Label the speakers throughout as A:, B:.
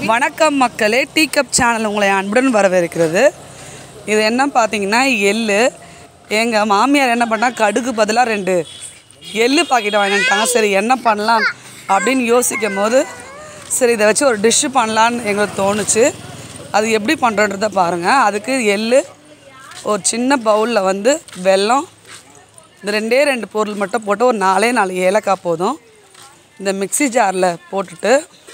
A: வணக்கம் மக்களே tea cup channel உங்களை அன்புடன் வரவேற்கிறது இது என்ன பார்த்தீங்கன்னா எள்ளு எங்கள் மாமியார் என்ன பண்ணா கடுகு பதிலாக ரெண்டு எள்ளு பாக்கெட்டை வாங்கிட்டாங்க சரி என்ன பண்ணலாம் அப்படின்னு யோசிக்கும் போது சரி இதை வச்சு ஒரு டிஷ்ஷு பண்ணலான்னு எங்களுக்கு தோணுச்சு அது எப்படி பண்ணுறன்றத பாருங்கள் அதுக்கு எள்ளு ஒரு சின்ன பவுலில் வந்து வெல்லம் இந்த ரெண்டே ரெண்டு பொருள் மட்டும் போட்டு ஒரு நாலே நாலு ஏலக்காய் போதும் இந்த மிக்ஸி ஜாரில் போட்டுட்டு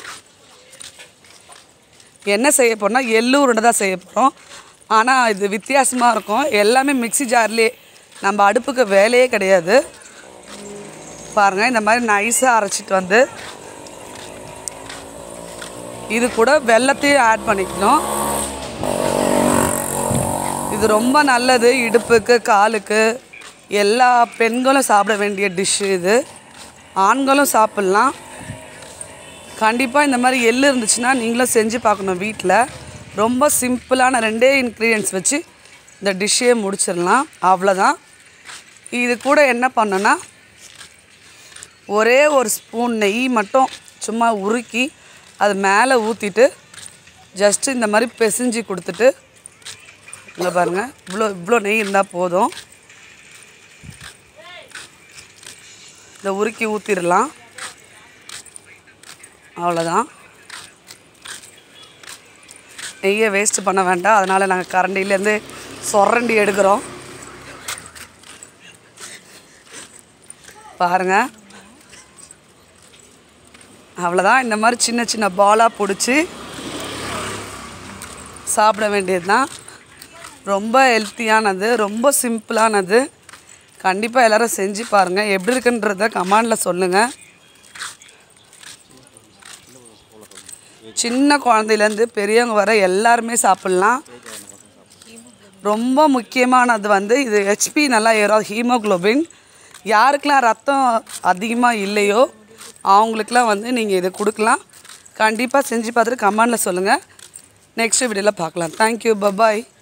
A: என்ன செய்ய போறோம்னா எள்ளு உருண்டை தான் செய்ய போகிறோம் ஆனால் இது வித்தியாசமாக இருக்கும் எல்லாமே மிக்ஸி ஜார்லேயே நம்ம அடுப்புக்கு வேலையே கிடையாது பாருங்கள் இந்த மாதிரி நைஸாக அரைச்சிட்டு வந்து இது கூட வெல்லத்தையும் ஆட் பண்ணிக்கணும் இது ரொம்ப நல்லது இடுப்புக்கு காலுக்கு எல்லா பெண்களும் சாப்பிட வேண்டிய டிஷ்ஷு இது ஆண்களும் சாப்பிட்லாம் கண்டிப்பாக இந்த மாதிரி எள்ளு இருந்துச்சுன்னா நீங்களும் செஞ்சு பார்க்கணும் வீட்டில் ரொம்ப சிம்பிளான ரெண்டே இன்க்ரீடியன்ஸ் வச்சு இந்த டிஷ்ஷே முடிச்சிடலாம் அவ்வளோதான் இது கூட என்ன பண்ணேன்னா ஒரே ஒரு ஸ்பூன் நெய் மட்டும் சும்மா உருக்கி அது மேலே ஊற்றிட்டு ஜஸ்ட்டு இந்த மாதிரி பிசைஞ்சு கொடுத்துட்டு இங்கே பாருங்கள் இவ்வளோ இவ்வளோ நெய் இருந்தால் போதும் இதை உருக்கி ஊற்றிடலாம் அவ்வளோதான் நெய்யை வேஸ்ட் பண்ண வேண்டாம் அதனால் நாங்கள் கரண்டிலேருந்து சொரண்டி எடுக்கிறோம் பாருங்கள் அவ்வளோதான் இந்த மாதிரி சின்ன சின்ன பாலாக பிடிச்சி சாப்பிட வேண்டியது தான் ரொம்ப ஹெல்த்தியானது ரொம்ப சிம்பிளானது கண்டிப்பாக எல்லோரும் செஞ்சு பாருங்கள் எப்படி இருக்குன்றத கமெண்டில் சொல்லுங்கள் சின்ன குழந்தையிலேருந்து பெரியவங்க வர எல்லாருமே சாப்பிட்லாம் ரொம்ப முக்கியமானது வந்து இது ஹெச்பி நல்லா ஏறும் ஹீமோக்ளோபின் யாருக்கெல்லாம் ரத்தம் அதிகமாக இல்லையோ அவங்களுக்குலாம் வந்து நீங்கள் இதை கொடுக்கலாம் கண்டிப்பாக செஞ்சு பார்த்துட்டு கமெண்டில் சொல்லுங்கள் நெக்ஸ்ட் வீடியோவில் பார்க்கலாம் தேங்க்யூ பபாய்